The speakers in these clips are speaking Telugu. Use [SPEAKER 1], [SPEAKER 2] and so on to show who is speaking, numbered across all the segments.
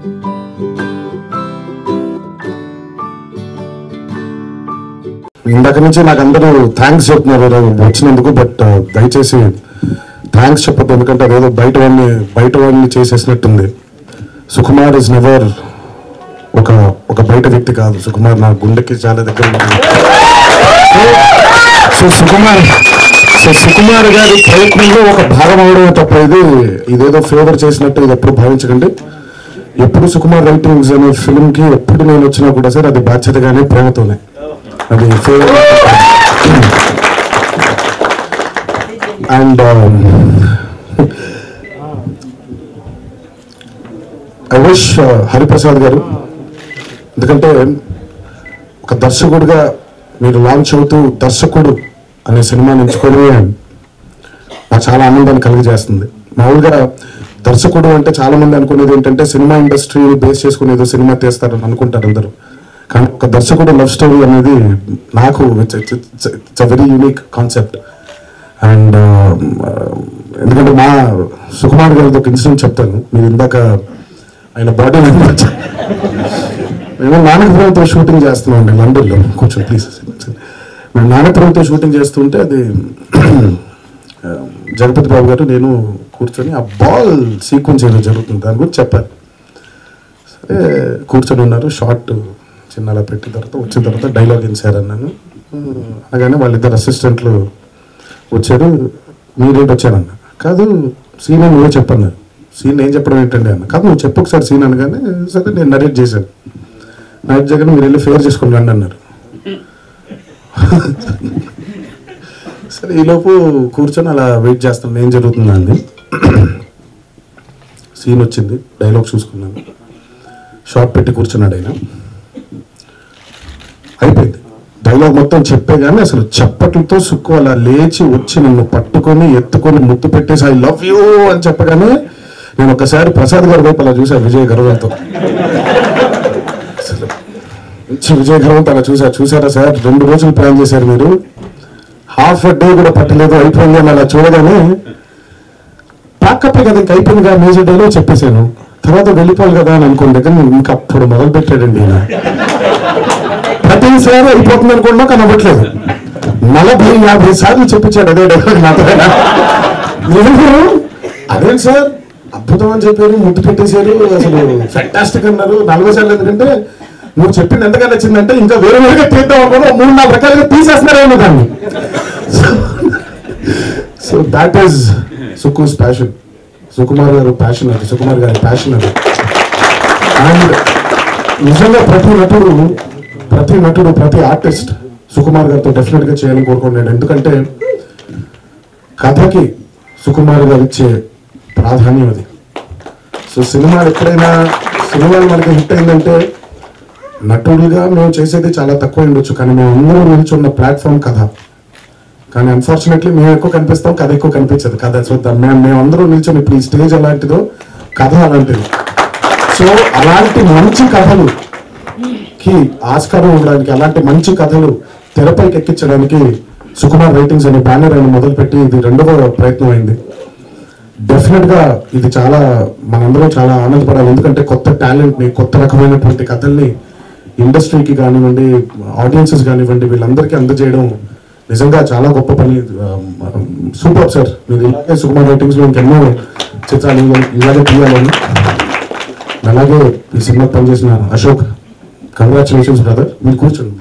[SPEAKER 1] ఇందాక నుంచి నాకు అందరూ థ్యాంక్స్ చెప్తున్నారు ఈరోజు వచ్చినందుకు బట్ దయచేసి థ్యాంక్స్ చెప్పొద్దు ఎందుకంటే అదేదో బయట వాడిని బయట వాడిని చేసేసినట్టుంది సుకుమార్ ఇస్ నెవర్ ఒక ఒక బయట వ్యక్తి కాదు సుకుమార్ నా గుండెకి చాలా దగ్గర ఉంది. సో సుకుమార్ సో సుకుమార్ గారి ప్రయత్నంలో ఒక భాగం అవడం తప్ప ఇది ఇదేదో ఫేవర్ చేసినట్టు ఇది ఎప్పుడు భావించకండి ఎప్పుడు సుకుమార్ రైటింగ్స్ అనే ఫిల్మ్ కి ఎప్పుడు నేను వచ్చినా కూడా సరే అది బాధ్యతగానే ప్రేమతోనే అది favour and I wish Hariprasad garu ఎందుకంటే ఒక దర్శకుడిగా మీరు లాంచ్ అవుతూ దర్శకుడు అనే సినిమాని ఎంచుకొని నాకు చాలా ఆనందాన్ని కలిగజేస్తుంది మామూలుగా దర్శకుడు అంటే చాలా మంది అనుకునేది ఏంటంటే సినిమా ఇండస్ట్రీని బేస్ చేసుకుని ఏదో సినిమా తీస్తారని అనుకుంటారు అందరూ కానీ ఒక దర్శకుడు లవ్ స్టోరీ అనేది నాకు it's a very unique concept and ఎందుకంటే మా సుకుమార్ గారిది ఒక ఇన్సిడెంట్ చెప్తాను మీరు ఇందాక ఆయన బాడీ మేము నానకపురంతో షూటింగ్ చేస్తున్నాం అండి లండన్లో కొంచెం ప్లీజ్ మేము నానకపురంతో షూటింగ్ చేస్తుంటే అది ఆ, జగపతి బాబు గారు నేను కూర్చొని ఆ బాల్ సీక్వెన్స్ ఏదో జరుగుతుంది దాని గురించి చెప్పాను సరే కూర్చొని ఉన్నారు షార్ట్ చిన్న అలా పెట్టిన తర్వాత వచ్చిన తర్వాత డైలాగ్ ఇన్సార్ అన్నాను ఆ, అనగానే వాళ్ళిద్దరు అసిస్టెంట్లు వచ్చారు మీరేంటి వచ్చారన్న కాదు సీన్ నువ్వే చెప్పన్నారు సీన్ ఏం చెప్పడం ఏంటండి అన్న కాదు నువ్వు చెప్పు ఒకసారి సీన్ అనగానే సరే నేను నరేట్ చేశాను నరేట్ చేయగానే మీరు వెళ్ళి ఫేర్ చేసుకుని రండి అన్నారు సరే ఈలోపు కూర్చొని అలా వెయిట్ చేస్తాను ఏం జరుగుతుందా అండి సీన్ వచ్చింది డైలాగ్ చూసుకున్నాను షార్ట్ పెట్టి కూర్చున్నాడు ఆయన అయిపోయింది డైలాగ్ మొత్తం చెప్పే కానీ అసలు చప్పట్లతో సుక్కు అలా లేచి వచ్చి నన్ను పట్టుకొని ఎత్తుకొని ముద్దు పెట్టేసి ఐ లవ్ యూ అని చెప్పగానే నేను ఒకసారి ప్రసాద్ గారి వైపు అలా చూసాను విజయ్ గర్వంతో అసలు మంచి విజయ్ గర్వంతో అలా చూసా చూసారా సార్ రెండు రోజులు ప్లాన్ చేశారు మీరు హాఫ్ డే కూడా పట్టలేదు అయిపోయింది అని అలా చూడగానే పాకప్పే కదా ఇంకా అయిపోయింది కదా మేజర్ డేలో చెప్పేశాను తర్వాత వెళ్ళిపోవాలి కదా అని అనుకోండి కానీ ఇంకా అప్పుడు మొదలు పెట్టాడండి ఈయన ప్రతిసారి అయిపోతుంది అనుకున్నా కానీ అవ్వట్లేదు నలభై యాభై సార్లు చెప్పించాడు అదే డైలాగ్ నాతో నేను అదేం సార్ అద్భుతం అని చెప్పారు ముద్దు పెట్టేశారు అసలు ఫెంటాస్టిక్ అన్నారు నలభై సార్లు ఎందుకంటే నువ్వు చెప్పింది ఎంతగా నచ్చిందంటే ఇంకా వేరే వేరుగా తీద్దాం అనుకున్నా మూడు నాలుగు రకాలుగా తీసేస్తున్నారేమో దాన్ని so that is Sukku's passion Sukumar garu passion అది సుకుమార్ గారి ప్యాషన్ అది అండ్ నిజంగా ప్రతి నటుడు ప్రతి నటుడు ప్రతి ఆర్టిస్ట్ సుకుమార్ గారితో డెఫినెట్ గా చేయాలని కోరుకుంటున్నాడు ఎందుకంటే కథకి సుకుమార్ గారు ఇచ్చే ప్రాధాన్యం అది సో సినిమా ఎక్కడైనా సినిమాలు మనకి హిట్ అయిందంటే నటుడుగా మేము చేసేది చాలా తక్కువ ఉండొచ్చు కానీ మేము అందరూ నిల్చున్న ప్లాట్ఫామ్ కథ కానీ అన్ఫార్చునేట్లీ మేము ఎక్కువ కనిపిస్తాం కథ ఎక్కువ కనిపించదు కథ చూద్దాం మేము మేము అందరూ నిల్చొని ఇప్పుడు ఈ స్టేజ్ ఎలాంటిదో కథ అలాంటిది సో అలాంటి మంచి కథలు కి ఆస్కారం ఇవ్వడానికి అలాంటి మంచి కథలు తెరపైకి ఎక్కించడానికి సుకుమార్ రైటింగ్స్ అనే బ్యానర్ ఆయన మొదలుపెట్టి ఇది రెండవ ప్రయత్నం అయింది డెఫినెట్ గా ఇది చాలా మనందరం చాలా ఆనందపడాలి ఎందుకంటే కొత్త టాలెంట్ ని కొత్త రకమైనటువంటి కథల్ని ఇండస్ట్రీకి కానివ్వండి ఆడియన్సెస్ కానివ్వండి వీళ్ళందరికీ అందజేయడం నిజంగా చాలా గొప్ప పని సూపర్ సార్ మీరు ఇలాగే సుకుమార్ రైటింగ్స్ లో ఇంకెన్నో చిత్రాలు ఇలాగే- ఇలాగే తీయాలని అలాగే ఈ సినిమా పనిచేసిన అశోక్ కంగ్రాచులేషన్స్ బ్రదర్ మీరు కూర్చోండి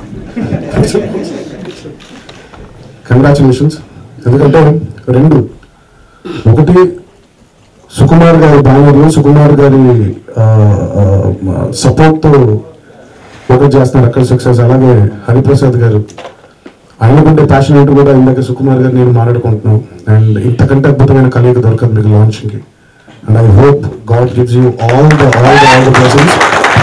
[SPEAKER 1] కంగ్రాచులేషన్స్ ఎందుకంటే రెండు ఒకటి సుకుమార్ గారి బ్యానర్లు సుకుమార్ గారి సపోర్ట్ తో ఫోకస్ చేస్తున్నారు అక్కడ సక్సెస్ అలాగే హరిప్రసాద్ గారు ఆయనకుంటే ప్యాషన్ ఏంటో కూడా ఇందాక సుకుమార్ గారు నేను మాట్లాడుకుంటున్నాం అండ్ ఇంతకంటే అద్భుతమైన కలయిక దొరకదు మీకు లాంచింగ్ కి and I hope God gives you all the all the all the blessings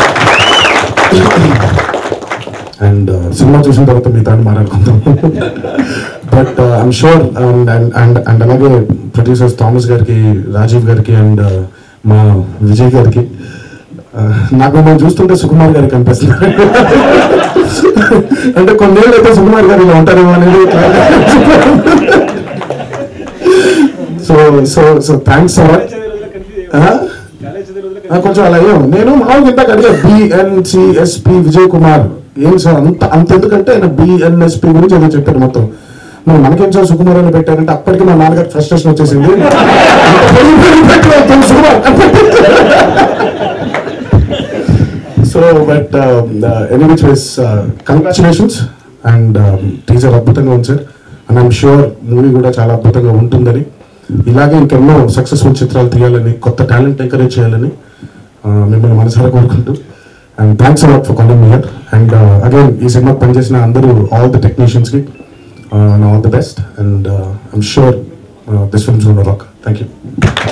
[SPEAKER 1] and cinema చూసిన తర్వాత మీ దాన్ని మాట్లాడుకుందాం but I'm sure and and and అలాగే ప్రొడ్యూసర్స్ థామస్ గారికి రాజీవ్ గారికి అండ్ మా విజయ్ గారికి uh, నాకు నేను చూస్తుంటే సుకుమార్ గారికి కనిపిస్తున్నారు అంటే కొన్నేళ్ళు అయితే సుకుమార్ గారు ఇలా ఉంటారేమో అనేది so so so thanks a lot ఆ, కొంచెం అలా ఏం నేను మామూలుగా ఇందాక అడిగా బిఎన్సిఎస్పి విజయ్ కుమార్ ఏం సార్ అంత అంత ఎందుకంటే ఆయన బిఎన్ఎస్పి గురించి ఏదో చెప్పారు మొత్తం మరి మనకేం సార్ సుకుమార్ అని పెట్టారంటే అప్పటికి మా నాన్నగారు ఫ్రస్ట్రేషన్ వచ్చేసింది అంత పొడుగు పేరు పెట్టలేదు, Sukumar so but any which ways congratulations and teacher అద్భుతంగా ఉంది sir and I'm sure movie కూడా చాలా అద్భుతంగా ఉంటుందని ఇలాగే ఇంకెన్నో సక్సెస్ఫుల్ చిత్రాలు తీయాలని కొత్త టాలెంట్ ఎంకరేజ్ చేయాలని uh, మిమ్మల్ని మనసారా కోరుకుంటూ and thanks a lot for calling మియర్ అండ్ అగైన్ ఈ సినిమాకి పనిచేసిన అందరూ ఆల్ ద టెక్నీషియన్స్కి all the best and I'm sure this films rock thank you